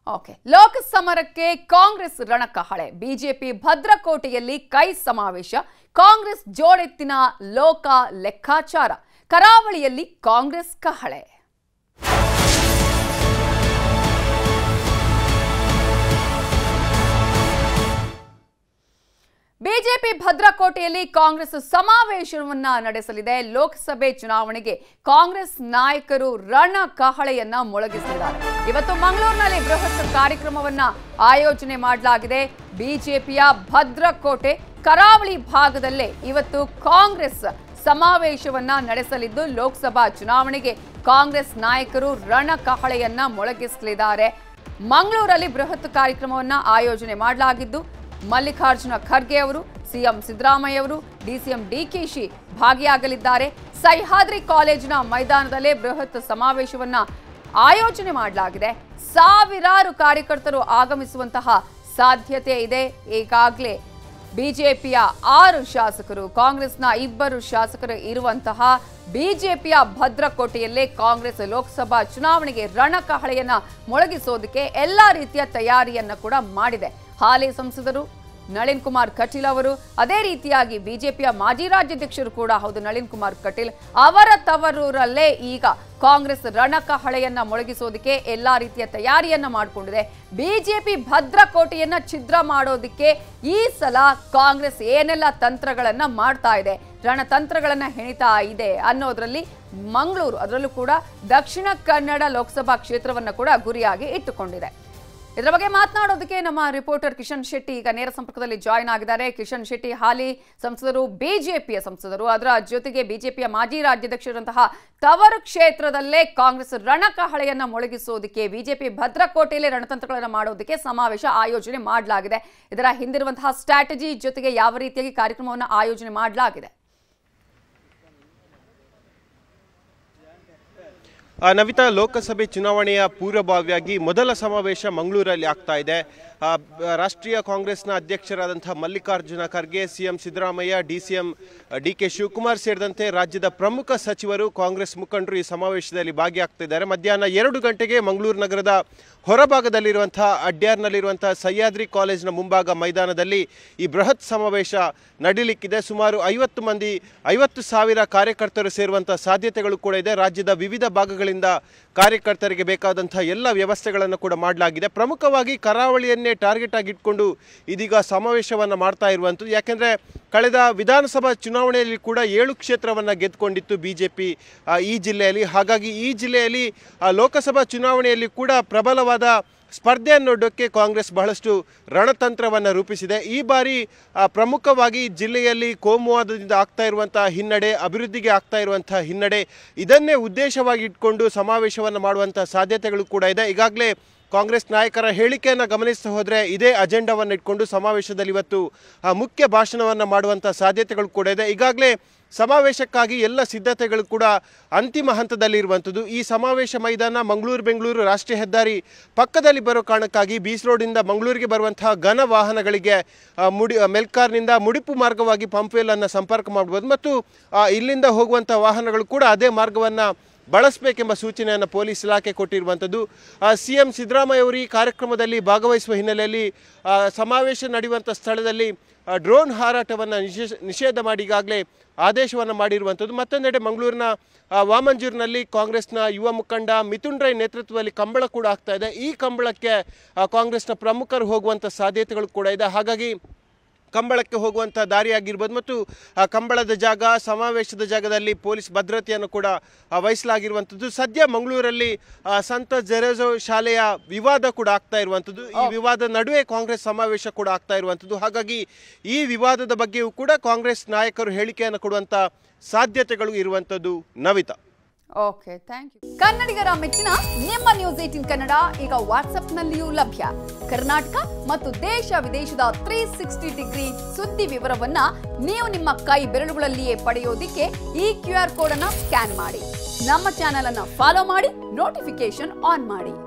okay ಲೋಕಸಮರಕ್ಕೆ ಕಾಂಗ್ರೆಸ್ ರಣಕಹಳೆ ಬಿಜೆಪಿ ಭದ್ರಕೋಟೆಯಲ್ಲಿ ಕೈ ಸಮಾವೇಶ ಕಾಂಗ್ರೆಸ್ ಜೋಡೆತ್ತಿನ ಲೋಕ ಲೆಕ್ಕಾಚಾರ ಕರಾವಳಿಯಲ್ಲಿ ಕಾಂಗ್ರೆಸ್ ಕಹಳೆ ಬಿಜೆಪಿ ಭದ್ರಕೋಟೆಯಲ್ಲಿ ಕಾಂಗ್ರೆಸ್ ಸಮಾವೇಶವನ್ನ ನಡೆಸಲಿದೆ ಲೋಕಸಭೆ ಚುನಾವಣೆಗೆ ಕಾಂಗ್ರೆಸ್ ನಾಯಕರು ರಣ ಕಹಳೆಯನ್ನ ಮೊಳಗಿಸಿದ್ದಾರೆ ಇವತ್ತು ಮಂಗಳೂರಿನಲ್ಲಿ ಬೃಹತ್ ಕಾರ್ಯಕ್ರಮವನ್ನ ಆಯೋಜನೆ ಮಾಡಲಾಗಿದೆ ಬಿಜೆಪಿಯ ಭದ್ರಕೋಟೆ ಕರಾವಳಿ ಭಾಗದಲ್ಲೇ ಇವತ್ತು ಕಾಂಗ್ರೆಸ್ ಸಮಾವೇಶವನ್ನ ನಡೆಸಲಿದ್ದು ಲೋಕಸಭಾ ಚುನಾವಣೆಗೆ ಕಾಂಗ್ರೆಸ್ ನಾಯಕರು ರಣ ಕಹಳೆಯನ್ನ ಮೊಳಗಿಸಲಿದ್ದಾರೆ ಮಂಗಳೂರಲ್ಲಿ ಬೃಹತ್ ಕಾರ್ಯಕ್ರಮವನ್ನ ಆಯೋಜನೆ ಮಾಡಲಾಗಿದ್ದು ಮಲ್ಲಿಕಾರ್ಜುನ ಖರ್ಗೆ ಅವರು ಸಿಎಂ ಸಿದ್ದರಾಮಯ್ಯ ಅವರು ಡಿಸಿಎಂ ಡಿಕೆಶಿ ಭಾಗಿಯಾಗಲಿದ್ದಾರೆ ಸಹ್ಯಾದ್ರಿ ಕಾಲೇಜಿನ ಮೈದಾನದಲ್ಲೇ ಬೃಹತ್ ಸಮಾವೇಶವನ್ನ ಆಯೋಜನೆ ಮಾಡಲಾಗಿದೆ ಸಾವಿರಾರು ಕಾರ್ಯಕರ್ತರು ಆಗಮಿಸುವಂತಹ ಸಾಧ್ಯತೆ ಇದೆ ಈಗಾಗಲೇ ಬಿಜೆಪಿಯ ಆರು ಶಾಸಕರು ಕಾಂಗ್ರೆಸ್ನ ಇಬ್ಬರು ಶಾಸಕರು ಇರುವಂತಹ ಬಿಜೆಪಿಯ ಭದ್ರಕೋಟೆಯಲ್ಲೇ ಕಾಂಗ್ರೆಸ್ ಲೋಕಸಭಾ ಚುನಾವಣೆಗೆ ರಣಕಹಳೆಯನ್ನ ಮೊಳಗಿಸೋದಕ್ಕೆ ಎಲ್ಲಾ ರೀತಿಯ ತಯಾರಿಯನ್ನ ಕೂಡ ಮಾಡಿದೆ ಹಾಲಿ ಸಂಸದರು ನಳಿನ್ ಕುಮಾರ್ ಕಟೀಲ್ ಅವರು ಅದೇ ರೀತಿಯಾಗಿ ಬಿಜೆಪಿಯ ಮಾಜಿ ರಾಜ್ಯಾಧ್ಯಕ್ಷರು ಕೂಡ ಹೌದು ನಳಿನ್ ಕುಮಾರ್ ಕಟೀಲ್ ಅವರ ತವರೂರಲ್ಲೇ ಈಗ ಕಾಂಗ್ರೆಸ್ ರಣಕಹಳೆಯನ್ನ ಮೊಳಗಿಸೋದಕ್ಕೆ ಎಲ್ಲಾ ರೀತಿಯ ತಯಾರಿಯನ್ನ ಮಾಡಿಕೊಂಡಿದೆ ಬಿಜೆಪಿ ಭದ್ರಕೋಟೆಯನ್ನ ಛಿದ್ರ ಮಾಡೋದಕ್ಕೆ ಈ ಸಲ ಕಾಂಗ್ರೆಸ್ ಏನೆಲ್ಲ ತಂತ್ರಗಳನ್ನ ಮಾಡ್ತಾ ಇದೆ ರಣತಂತ್ರಗಳನ್ನ ಹೆಣಿತಾ ಇದೆ ಅನ್ನೋದ್ರಲ್ಲಿ ಮಂಗಳೂರು ಅದರಲ್ಲೂ ಕೂಡ ದಕ್ಷಿಣ ಕನ್ನಡ ಲೋಕಸಭಾ ಕ್ಷೇತ್ರವನ್ನ ಕೂಡ ಗುರಿಯಾಗಿ ಇಟ್ಟುಕೊಂಡಿದೆ ಇದರ ಬಗ್ಗೆ ಮಾತನಾಡೋದಕ್ಕೆ ನಮ್ಮ ರಿಪೋರ್ಟರ್ ಕಿಶನ್ ಶೆಟ್ಟಿ ಈಗ ನೇರ ಸಂಪರ್ಕದಲ್ಲಿ ಜಾಯ್ನ್ ಆಗಿದ್ದಾರೆ ಕಿಶನ್ ಶೆಟ್ಟಿ ಹಾಲಿ ಸಂಸದರು ಬಿಜೆಪಿಯ ಸಂಸದರು ಅದರ ಜೊತೆಗೆ ಬಿಜೆಪಿಯ ಮಾಜಿ ರಾಜ್ಯಾಧ್ಯಕ್ಷರಂತಹ ತವರು ಕ್ಷೇತ್ರದಲ್ಲೇ ಕಾಂಗ್ರೆಸ್ ರಣಕಹಳೆಯನ್ನ ಮೊಳಗಿಸೋದಕ್ಕೆ ಬಿಜೆಪಿ ಭದ್ರಕೋಟೆಯಲ್ಲಿ ರಣತಂತ್ರಗಳನ್ನು ಮಾಡೋದಕ್ಕೆ ಸಮಾವೇಶ ಆಯೋಜನೆ ಮಾಡಲಾಗಿದೆ ಇದರ ಹಿಂದಿರುವಂತಹ ಸ್ಟ್ರಾಟಜಿ ಜೊತೆಗೆ ಯಾವ ರೀತಿಯಾಗಿ ಕಾರ್ಯಕ್ರಮವನ್ನು ಆಯೋಜನೆ ಮಾಡಲಾಗಿದೆ ಆ, ನವಿತಾ ಲೋಕಸಭೆ ಚುನಾವಣೆಯ ಪೂರ್ವಭಾವಿಯಾಗಿ ಮೊದಲ ಸಮಾವೇಶ ಮಂಗಳೂರಲ್ಲಿ ಆಗ್ತಾ ಇದೆ ಆ, ಬ- ರಾಷ್ಟ್ರೀಯ ಕಾಂಗ್ರೆಸ್ನ ಅಧ್ಯಕ್ಷರಾದಂಥ Mallikarjun Kharge CM Siddaramaiah D C M D K Shivakumar ಸೇರಿದಂತೆ ರಾಜ್ಯದ ಪ್ರಮುಖ ಸಚಿವರು ಕಾಂಗ್ರೆಸ್ ಮುಖಂಡರು ಈ ಸಮಾವೇಶದಲ್ಲಿ ಭಾಗಿಯಾಗ್ತಿದ್ದಾರೆ ಮಧ್ಯಾಹ್ನ ಎರಡು ಗಂಟೆಗೆ ಮಂಗಳೂರು ನಗರದ ಹೊರಭಾಗದಲ್ಲಿರುವಂಥ ಅಡ್ಯಾರ್ನಲ್ಲಿರುವಂಥ ಸಹ್ಯಾದ್ರಿ ಕಾಲೇಜಿನ ಮುಂಭಾಗ ಮೈದಾನದಲ್ಲಿ ಈ ಬೃಹತ್ ಸಮಾವೇಶ ನಡೀಲಿಕ್ಕಿದೆ ಸುಮಾರು ಐವತ್ತು ಮಂದಿ ಐವತ್ತು ಸಾವಿರ ಕಾರ್ಯಕರ್ತರು ಸೇರುವಂಥ ಸಾಧ್ಯತೆಗಳು ಕೂಡ ಇದೆ ರಾಜ್ಯದ ವಿವಿಧ ಭಾಗಗಳಿಂದ ಕಾರ್ಯಕರ್ತರಿಗೆ ಬೇಕಾದಂಥ ಎಲ್ಲ ವ್ಯವಸ್ಥೆಗಳನ್ನು ಕೂಡ ಮಾಡಲಾಗಿದೆ ಪ್ರಮುಖವಾಗಿ ಕರಾವಳಿಯನ್ನೇ ಟಾರ್ಗೆಟ್ ಆಗಿ ಇಟ್ಕೊಂಡು ಇದೀಗ ಸಮಾವೇಶವನ್ನು ಮಾಡ್ತಾ ಇರುವಂಥದ್ದು ಯಾಕೆಂದರೆ ಕಳೆದ ವಿಧಾನಸಭಾ ಚುನಾವಣೆಯಲ್ಲಿ ಕೂಡ ಏಳು ಕ್ಷೇತ್ರವನ್ನು ಗೆದ್ದುಕೊಂಡಿತ್ತು ಬಿ ಜೆ ಪಿ ಈ ಜಿಲ್ಲೆಯಲ್ಲಿ ಹಾಗಾಗಿ ಈ ಜಿಲ್ಲೆಯಲ್ಲಿ ಆ, ಲೋಕಸಭಾ ಚುನಾವಣೆಯಲ್ಲಿ ಕೂಡ ಪ್ರಬಲವಾದ ಸ್ಪರ್ಧೆಯನ್ನೊಡ್ಡೋಕ್ಕೆ ಕಾಂಗ್ರೆಸ್ ಬಹಳಷ್ಟು ರಣತಂತ್ರವನ್ನು ರೂಪಿಸಿದೆ ಈ ಬಾರಿ ಆ, ಪ್ರಮುಖವಾಗಿ ಜಿಲ್ಲೆಯಲ್ಲಿ ಕೋಮುವಾದದಿಂದ ಆಗ್ತಾ ಇರುವಂತಹ ಹಿನ್ನಡೆ ಅಭಿವೃದ್ಧಿಗೆ ಆಗ್ತಾ ಇರುವಂತಹ ಹಿನ್ನಡೆ ಇದನ್ನೇ ಉದ್ದೇಶವಾಗಿ ಇಟ್ಕೊಂಡು ಸಮಾವೇಶವನ್ನು ಮಾಡುವಂಥ ಸಾಧ್ಯತೆಗಳು ಕೂಡ ಇದೆ ಈಗಾಗಲೇ ಕಾಂಗ್ರೆಸ್ ನಾಯಕರ ಹೇಳಿಕೆಯನ್ನು ಗಮನಿಸ್ತಾ ಹೋದರೆ ಇದೇ ಅಜೆಂಡಾವನ್ನು ಇಟ್ಕೊಂಡು ಸಮಾವೇಶದಲ್ಲಿ ಇವತ್ತು ಆ, ಮುಖ್ಯ ಭಾಷಣವನ್ನು ಮಾಡುವಂಥ ಸಾಧ್ಯತೆಗಳು ಕೂಡ ಇದೆ ಈಗಾಗಲೇ ಸಮಾವೇಶಕ್ಕಾಗಿ ಎಲ್ಲ ಸಿದ್ಧತೆಗಳು ಕೂಡ ಅಂತಿಮ ಹಂತದಲ್ಲಿ ಇರುವಂಥದ್ದು ಈ ಸಮಾವೇಶ ಮೈದಾನ ಮಂಗಳೂರು ಬೆಂಗಳೂರು ರಾಷ್ಟ್ರೀಯ ಹೆದ್ದಾರಿ ಪಕ್ಕದಲ್ಲಿ ಬರೋ ಕಾರಣಕ್ಕಾಗಿ ಬೀಚ್ ರೋಡಿಂದ ಮಂಗಳೂರಿಗೆ ಬರುವಂತಹ ಘನ ವಾಹನಗಳಿಗೆ ಆ, ಮುಡಿ ಆ, ಮೆಲ್ಕಾರ್ನಿಂದ ಮುಡಿಪು ಮಾರ್ಗವಾಗಿ ಪಂಪ್ವೆಲನ್ನು ಸಂಪರ್ಕ ಮಾಡ್ಬೋದು ಮತ್ತು ಆ, ಇಲ್ಲಿಂದ ಹೋಗುವಂಥ ವಾಹನಗಳು ಕೂಡ ಅದೇ ಮಾರ್ಗವನ್ನು ಬಳಸಬೇಕೆಂಬ ಸೂಚನೆಯನ್ನು ಪೊಲೀಸ್ ಇಲಾಖೆ ಕೊಟ್ಟಿರುವಂಥದ್ದು ಸಿ ಎಂ ಸಿದ್ದರಾಮಯ್ಯ ಅವರು ಈ ಕಾರ್ಯಕ್ರಮದಲ್ಲಿ ಭಾಗವಹಿಸುವ ಹಿನ್ನೆಲೆಯಲ್ಲಿ ಆ, ಸಮಾವೇಶ ನಡೆಯುವಂಥ ಸ್ಥಳದಲ್ಲಿ ಆ, ಡ್ರೋನ್ ಹಾರಾಟವನ್ನು ನಿಷೇಧ ನಿಷೇಧ ಮಾಡಿ ಈಗಾಗಲೇ ಆದೇಶವನ್ನು ಮಾಡಿರುವಂಥದ್ದು ಮತ್ತೊಂದೆಡೆ ಮಂಗಳೂರಿನ ಆ, ವಾಮಂಜೂರಿನಲ್ಲಿ ಕಾಂಗ್ರೆಸ್ನ ಯುವ ಮುಖಂಡ ಮಿಥುನ್ ರೈ ನೇತೃತ್ವದಲ್ಲಿ ಕಂಬಳ ಕೂಡ ಆಗ್ತಾ ಇದೆ ಈ ಕಂಬಳಕ್ಕೆ ಆ, ಕಾಂಗ್ರೆಸ್ನ ಪ್ರಮುಖರು ಹೋಗುವಂಥ ಸಾಧ್ಯತೆಗಳು ಕೂಡ ಇದೆ ಹಾಗಾಗಿ ಕಂಬಳಕ್ಕೆ ಹೋಗುವಂಥ ದಾರಿಯಾಗಿರ್ಬೋದು ಮತ್ತು ಆ ಕಂಬಳದ ಜಾಗ ಸಮಾವೇಶದ ಜಾಗದಲ್ಲಿ ಪೊಲೀಸ್ ಭದ್ರತೆಯನ್ನು ಕೂಡ ಆ, ವಹಿಸಲಾಗಿರುವಂಥದ್ದು ಸದ್ಯ ಮಂಗಳೂರಲ್ಲಿ ಆ, ಸಂತ ಜೆರೆಜೋ ಶಾಲೆಯ ವಿವಾದ ಕೂಡ ಆಗ್ತಾ ಇರುವಂಥದ್ದು ಈ ವಿವಾದ ನಡುವೆ ಕಾಂಗ್ರೆಸ್ ಸಮಾವೇಶ ಕೂಡ ಆಗ್ತಾ ಇರುವಂಥದ್ದು ಹಾಗಾಗಿ ಈ ವಿವಾದದ ಬಗ್ಗೆಯೂ ಕೂಡ ಕಾಂಗ್ರೆಸ್ ನಾಯಕರು ಹೇಳಿಕೆಯನ್ನು ಕೊಡುವಂಥ ಸಾಧ್ಯತೆಗಳು ಇರುವಂಥದ್ದು ನವಿತಾ ಓಕೆ ಥ್ಯಾಂಕ್ ಯು ಕನ್ನಡಿಗರ ಮೆಚ್ಚಿನ ನಿಮ್ಮ ನ್ಯೂಸ್ ಏಟಿನ್ ಕನ್ನಡ ಈಗ ವಾಟ್ಸ್ಆಪ್ನಲ್ಲಿಯೂ ಲಭ್ಯ ಕರ್ನಾಟಕ ಮತ್ತು ದೇಶ ವಿದೇಶದ ತ್ರೀ ಸಿಕ್ಸ್ಟಿ ಡಿಗ್ರಿ ಸುದ್ದಿ ವಿವರವನ್ನ ನೀವು ನಿಮ್ಮ ಕೈ ಬೆರಳುಗಳಲ್ಲಿಯೇ ಪಡೆಯೋದಿಕ್ಕೆ ಈ ಕ್ಯೂ ಆರ್ ಕೋಡ್ ಅನ್ನ ಸ್ಕ್ಯಾನ್ ಮಾಡಿ ನಮ್ಮ ಚಾನೆಲ್ ಅನ್ನ ಫಾಲೋ ಮಾಡಿ ನೋಟಿಫಿಕೇಶನ್ ಆನ್ ಮಾಡಿ